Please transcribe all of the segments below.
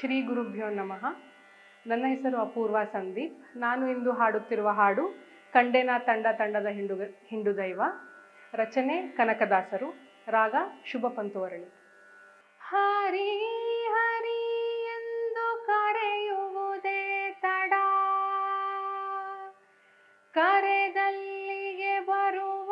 ಶ್ರೀ ಗುರುಭ್ಯೋ ನಮಃ ನನ್ನ ಹೆಸರು ಅಪೂರ್ವ ಸಂದೀಪ್ ನಾನು ಇಂದು ಹಾಡುತ್ತಿರುವ ಹಾಡು ಕಂಡೆನ ತಂಡ ತಂಡದ ಹಿಂಡು ಹಿಂಡು ದೈವ ರಚನೆ ಕನಕದಾಸರು ರಾಗ ಶುಭ ಪಂತುವರಳಿ ಹರಿ ಹರಿ ಎಂದು ಕರೆಯುವುದೇ ತಡ ಕರೆದಲ್ಲಿಗೆ ಬರುವ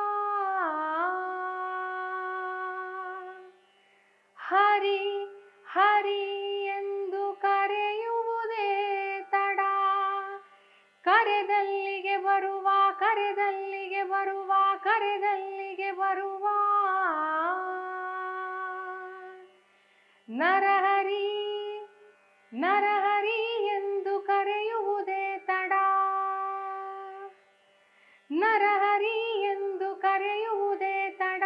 ಹರಿ ಹರಿ ಎಂದು ಕರೆಯುವುದೇ ತಡ ಕರೆದಲ್ಲಿಗೆ ಬರುವ ಕರೆದಲ್ಲಿಗೆ ಬರುವ ಕರೆದಲ್ಲಿಗೆ ಬರುವ ನರಹರಿ ನರಹರಿ ಎಂದು ಕರೆಯುವುದೇ ತಡ ನರಹರಿ ಎಂದು ಕರೆಯುವುದೇ ತಡ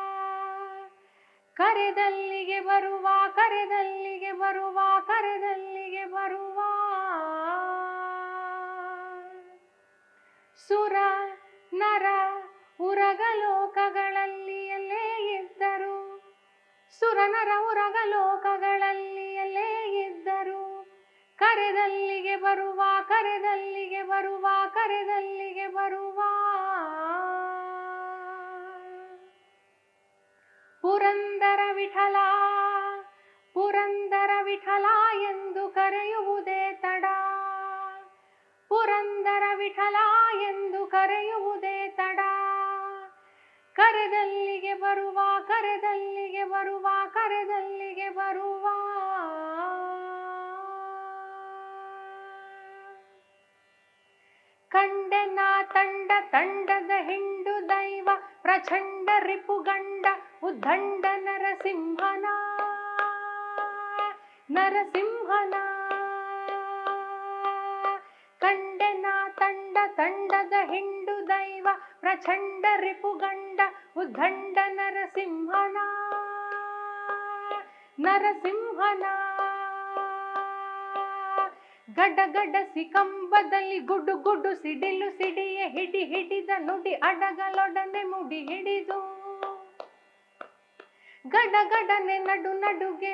ಕರೆದಲ್ಲಿಗೆ ಬರುವ ಕರೆದಲ್ಲಿಗೆ ಬರುವ ಕರೆದಲ್ಲಿಗೆ ಬರುವ ಸುರ ನರ ಉರಗಲೋಕಗಳಲ್ಲಿ ಎಲ್ಲೇ ಇದ್ದರು ಸುರ ನರ ಉರಗಲೋಕಗಳಲ್ಲಿ ಎಲ್ಲೇ ಇದ್ದರು ಕರೆದಲ್ಲಿಗೆ ಬರುವ ಕರೆದಲ್ಲಿಗೆ ಬರುವ ಕರೆದಲ್ಲಿಗೆ ಬರುವ ಪುರಂದರ ವಿಠಲ ಪುರಂದರ ವಿಠಲ ಎಂದು ಕರೆಯುವುದೇ ತಡ ಪುರಂದರ ವಿಠಲ ಎಂದು ಕರೆಯುವುದೇ ತಡ ಕರೆದಲ್ಲಿಗೆ ಬರುವ ಕರೆದಲ್ಲಿಗೆ ಬರುವ ಕರೆದಲ್ಲಿಗೆ ಬರುವ ಕಂಡೆನ ತಂಡ ತಂಡದ ಹಿಂಡು ದೈವ ಪ್ರಚಂಡ ರಿಪುಗಂಡ ಉದ್ದಂಡ ನರಸಿಂಹನ ನರಸಿಂಹನ ಕಂಡೆನ ತಂಡ ತಂಡದ ಹಿಂಡು ದೈವ ಪ್ರಚಂಡ ರಿಪುಗಂಡ ಉದ್ದಂಡ ನರಸಿಂಹನ ನರಸಿಂಹನ ಗಡ ಗಡ ಸಿಕಂಬದಲ್ಲಿ ಗುಡು ಗುಡು ಸಿಡಿಲು ಸಿಡಿಯ ಹಿಡಿ ಹಿಡಿದ ನುಡಿ ಅಡಗಲೊಡನೆ ಮುಡಿ ಹಿಡಿದು ಗಡ ಗಡನೆ ನಡು ನಡುಗೆ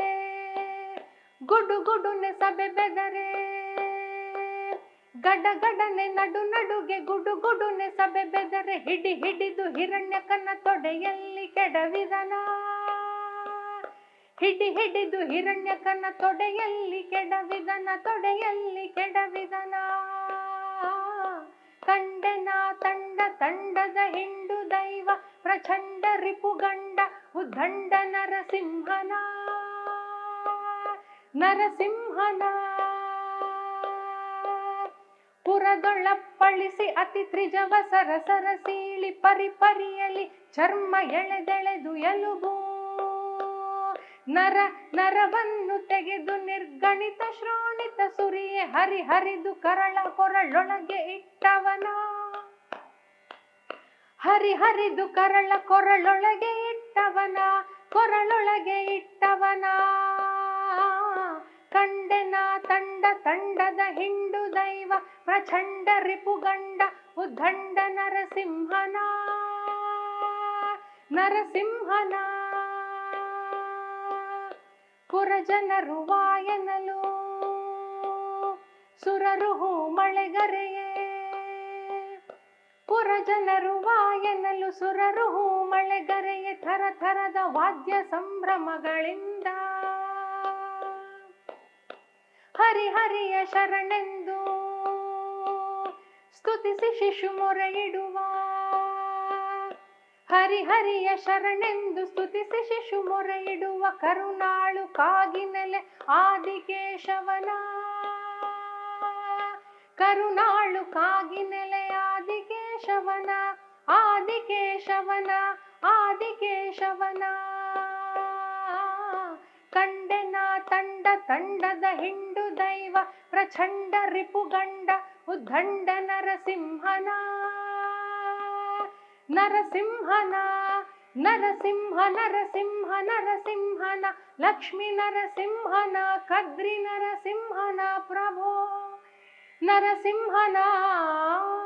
ಗುಡು ಗುಡುನೆ ಸಬೆ ಬೆದರೆ ಗಡ ಗಡನೆ ನಡು ನಡುಗೆ ಗುಡು ಗುಡುನೆ ಸಬೆ ಬೆದರೆ ಹಿಡಿ ಹಿಡಿದು ಹಿರಣ್ಯಕನ ತೊಡೆಯಲ್ಲಿ ಕೆಡವಿದನ ಹಿಡಿ ಹಿಡಿದು ಹಿರಣ್ಯಕನ ತೊಡೆಯಲ್ಲಿ ಕೆಡವಿದನ ತೊಡೆಯಲ್ಲಿ ಕೆಡವಿದನ ಕಂಡೆನ ತಂಡ ತಂಡದ ಹಿಂಡು ದೈವ ಪ್ರಚಂಡ ರಿಪುಗಂಡ ಉದ್ದಂಡ ನರಸಿಂಹನ ನರಸಿಂಹನ ಪುರದೊಳಪ್ಪಳಿಸಿ ಅತಿ ತ್ರಿಜವ ಸರಸರ ಸೀಳಿ ಪರಿ ಪರಿಯಲಿ ಚರ್ಮ ಎಳೆದೆಳೆದು ಎಲುಬು ನರ ನರವನ್ನು ತೆಗೆದು ನಿರ್ಗಣಿತ ಶ್ರೋಣಿತ ಸುರಿಯೆ ಹರಿ ಹರಿದು ಕರಳ ಕೊರಳೊಳಗೆ ಇಟ್ಟವನ ಹರಿ ಹರಿದು ಕರಳ ಕೊರಳೊಳಗೆ ಇಟ್ಟವನ ಕೊರಳೊಳಗೆ ಇಟ್ಟವನ ಕಂಡೆನ ತಂಡ ತಂಡದ ಹಿಂಡು ದೈವ ಪ್ರಚಂಡ ರಿಪುಗಂಡ ಉದ್ದಂಡ ನರಸಿಂಹನ ನರಸಿಂಹನ ಪುರಜನರು ವಾಯನಲು ಸುರರು ಹೂ ಮಳೆಗರೆಯೇ ಪುರಜನರು ವಾಯನಲು ಸುರರು ಹೂ ಮಳೆಗರೆಯೇ ಥರ ಥರದ ವಾದ್ಯ ಸಂಭ್ರಮಗಳಿಂದ ಹರಿ ಹರಿಯ ಶರಣೆಂದು ಸ್ತುತಿಸಿ ಶಿಶು ಮೊರೆ ಇಡುವ ಹರಿ ಹರಿಯ ಶರಣೆಂದು ಸ್ತುತಿಸಿ ಶಿಶು ಮೊರೆ ಇಡುವ ಕರುಣಾಳು ಕಾಗಿನೆಲೆ ಆದಿಕೇಶವನ ಕರುಣಾಳು ಕಾಗಿನೆಲೆ ಆದಿಕೇಶವನ ಆದಿಕೇಶವನ ಆದಿಕೇಶವನ ಕಂಡೆನ ತಂಡ ತಂಡದ ಹಿಂಡು ದೈವ ಪ್ರಚಂಡ ರಿಪುಗಂಡ ಉದ್ದಂಡ ನರಸಿಂಹನ ನರಸಿಂಹನ ನರಸಿಂಹ ನರಸಿಂಹ ನರಸಿಂಹನ ಲಕ್ಷ್ಮೀ ನರಸಿಂಹನ ಕದ್ರಿ ನರಸಿಂಹನ ಪ್ರಭೋ ನರಸಿಂಹನ